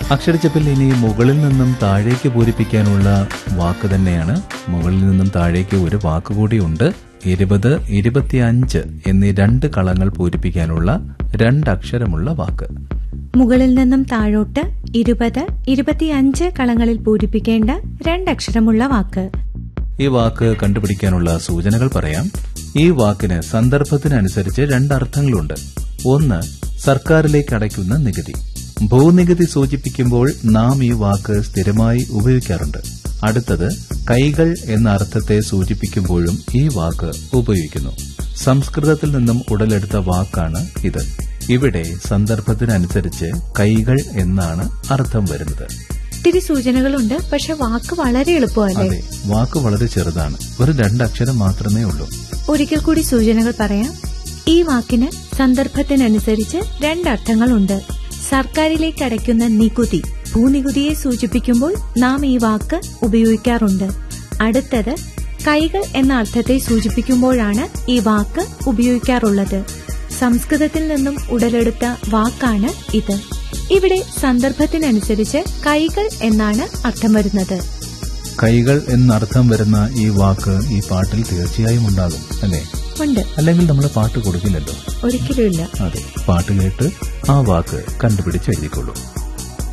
അക്ഷരച്ചപ്പിൽ ഇനി മുകളിൽ നിന്നും താഴേക്ക് പൂരിപ്പിക്കാനുള്ള വാക്ക് തന്നെയാണ് മുകളിൽ നിന്നും താഴേക്ക് ഒരു വാക്ക് കൂടിയുണ്ട് ഇരുപത് ഇരുപത്തിയഞ്ച് എന്നീ രണ്ട് കളങ്ങൾ പൂരിപ്പിക്കാനുള്ള രണ്ടക്ഷരമുള്ള വാക്ക് മുകളിൽ നിന്നും താഴോട്ട് ഇരുപത് ഇരുപത്തിയഞ്ച് കളങ്ങളിൽ പൂരിപ്പിക്കേണ്ട രണ്ടക്ഷരമുള്ള വാക്ക് ഈ വാക്ക് കണ്ടുപിടിക്കാനുള്ള സൂചനകൾ പറയാം ഈ വാക്കിന് സന്ദർഭത്തിനനുസരിച്ച് രണ്ടർത്ഥങ്ങളുണ്ട് ഒന്ന് സർക്കാരിലേക്ക് അടയ്ക്കുന്ന നികുതി ഭൂനികുതി സൂചിപ്പിക്കുമ്പോൾ നാം ഈ വാക്ക് സ്ഥിരമായി ഉപയോഗിക്കാറുണ്ട് അടുത്തത് കൈകൾ എന്ന അർത്ഥത്തെ സൂചിപ്പിക്കുമ്പോഴും ഈ വാക്ക് ഉപയോഗിക്കുന്നു സംസ്കൃതത്തിൽ നിന്നും ഉടലെടുത്ത വാക്കാണ് ഇത് ഇവിടെ സന്ദർഭത്തിനനുസരിച്ച് കൈകൾ എന്നാണ് അർത്ഥം വരുന്നത് ഒത്തിരി സൂചനകളുണ്ട് പക്ഷെ വാക്ക് വളരെ എളുപ്പമല്ലേ അതെ വാക്ക് വളരെ ചെറുതാണ് ഒരു രണ്ടക്ഷരം മാത്രമേ ഉള്ളൂ ഒരിക്കൽ കൂടി സൂചനകൾ പറയാം ഈ വാക്കിന് സന്ദർഭത്തിനനുസരിച്ച് രണ്ടർത്ഥങ്ങളുണ്ട് സർക്കാരിലേക്ക് അടയ്ക്കുന്ന നികുതി ഭൂനികുതിയെ സൂചിപ്പിക്കുമ്പോൾ നാം ഈ വാക്ക് ഉപയോഗിക്കാറുണ്ട് അടുത്തത് കൈകൾ എന്ന അർത്ഥത്തെ സൂചിപ്പിക്കുമ്പോഴാണ് ഈ വാക്ക് ഉപയോഗിക്കാറുള്ളത് സംസ്കൃതത്തിൽ നിന്നും ഉടലെടുത്ത വാക്കാണ് ഇത് ഇവിടെ സന്ദർഭത്തിനനുസരിച്ച് കൈകൾ എന്നാണ് അർത്ഥം വരുന്നത് കൈകൾ എന്നർത്ഥം വരുന്ന ഈ വാക്ക് ഈ പാട്ടിൽ തീർച്ചയായും ഉണ്ടാകും അല്ലേ ഉണ്ട് അല്ലെങ്കിൽ നമ്മൾ പാട്ട് കൊടുക്കില്ലല്ലോ ഒരിക്കലുമില്ല അതെ പാട്ട് കേട്ട് ആ വാക്ക് കണ്ടുപിടിച്ച് എഴുതിക്കൊള്ളൂ